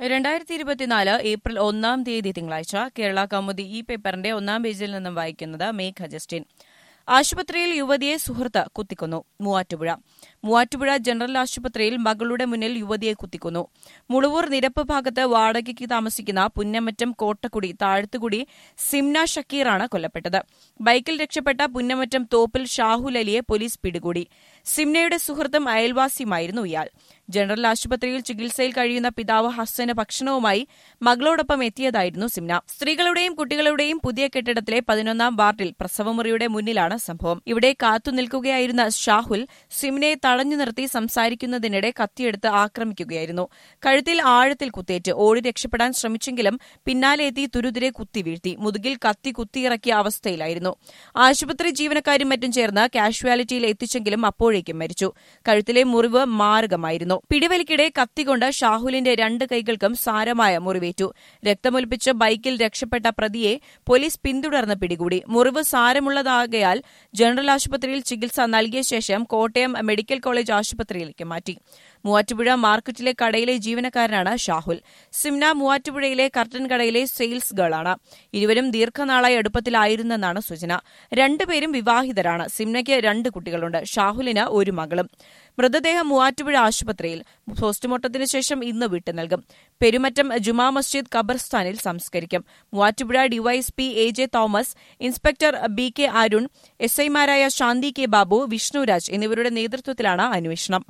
രണ്ടായിരത്തി ഇരുപത്തിനാല് ഏപ്രിൽ ഒന്നാം തീയതി തിങ്കളാഴ്ച കേരള കൗമുദി ഈ പേപ്പറിന്റെ ഒന്നാം പേജിൽ നിന്നും വായിക്കുന്നത് മേഘ ജസ്റ്റിൻ ആശുപത്രിയിൽ യുവതിയെ സുഹൃത്ത് കുത്തിക്കൊന്നു മൂവാറ്റുപുഴ മൂവാറ്റുപുഴ ജനറൽ ആശുപത്രിയിൽ മകളുടെ മുന്നിൽ യുവതിയെ കുത്തിക്കൊന്നു മുളുവൂർ നിരപ്പ് ഭാഗത്ത് വാടകയ്ക്ക് താമസിക്കുന്ന പുന്നമറ്റം കോട്ടക്കുടി താഴ്ത്തുകുടി സിംന ഷക്കീറാണ് കൊല്ലപ്പെട്ടത് ബൈക്കിൽ രക്ഷപ്പെട്ട പുന്നമറ്റം തോപ്പിൽ ഷാഹുൽ അലിയെ പോലീസ് പിടികൂടി സിംനയുടെ സുഹൃത്തും അയൽവാസിയുമായിരുന്നു ഇയാൾ ജനറൽ ആശുപത്രിയിൽ ചികിത്സയിൽ കഴിയുന്ന പിതാവ് ഹസന് ഭക്ഷണവുമായി മകളോടൊപ്പം എത്തിയതായിരുന്നു സിംന സ്ത്രീകളുടെയും കുട്ടികളുടെയും പുതിയ കെട്ടിടത്തിലെ പതിനൊന്നാം വാർഡിൽ പ്രസവമുറിയുടെ മുന്നിലാണ് സംഭവം ഇവിടെ കാത്തുനിൽക്കുകയായിരുന്ന ഷാഹുൽ സിംനയെ തടഞ്ഞു നിർത്തി സംസാരിക്കുന്നതിനിടെ കത്തിയെടുത്ത് ആക്രമിക്കുകയായിരുന്നു കഴുത്തിൽ ആഴത്തിൽ കുത്തേറ്റ് ഓടി രക്ഷപ്പെടാൻ ശ്രമിച്ചെങ്കിലും പിന്നാലെ എത്തി തുരുതിരെ കുത്തി വീഴ്ത്തി മുതുകിൽ കത്തി കുത്തിയിറക്കിയ അവസ്ഥയിലായിരുന്നു ആശുപത്രി ജീവനക്കാരും മറ്റും ചേർന്ന് കാഷ്വാലിറ്റിയിൽ എത്തിച്ചെങ്കിലും അപ്പോഴേക്കും മരിച്ചു കഴുത്തിലെ മുറിവ് മാരകമായിരുന്നു പിടിവലിക്കിടെ കത്തികൊണ്ട് ഷാഹുലിന്റെ രണ്ട് കൈകൾക്കും സാരമായ മുറിവേറ്റു രക്തമൊലിപ്പിച്ച് ബൈക്കിൽ രക്ഷപ്പെട്ട പ്രതിയെ പോലീസ് പിന്തുടർന്ന് പിടികൂടി മുറിവ് സാരമുള്ളതാകയാൽ ജനറൽ ആശുപത്രിയിൽ ചികിത്സ നൽകിയ ശേഷം കോട്ടയം മെഡിക്കൽ കോളേജ് ആശുപത്രിയിലേക്ക് മാറ്റി മൂവാറ്റുപുഴ മാർക്കറ്റിലെ കടയിലെ ജീവനക്കാരനാണ് ഷാഹുൽ സിംന മൂവാറ്റുപുഴയിലെ കർട്ടൻ കടയിലെ സെയിൽസ് ഗേളാണ് ഇരുവരും ദീർഘനാളായി അടുപ്പത്തിലായിരുന്നെന്നാണ് സൂചന രണ്ടുപേരും വിവാഹിതരാണ് സിംനയ്ക്ക് രണ്ട് കുട്ടികളുണ്ട് ഷാഹുലിന് ഒരു മകളും മൃതദേഹം മൂവാറ്റുപുഴ ആശുപത്രിയിൽ പോസ്റ്റ്മോർട്ടത്തിന് ശേഷം ഇന്ന് വിട്ടു നൽകും പെരുമറ്റം ജുമാ മസ്ജിദ് ഖബർസ്ഥാനിൽ സംസ്കരിക്കും Muvattupuzha DYSP A J Thomas inspector B K Arun എസ്ഐമാരായ ശാന്തി കെ ബാബു വിഷ്ണുരാജ് എന്നിവരുടെ നേതൃത്വത്തിലാണ് അന്വേഷണം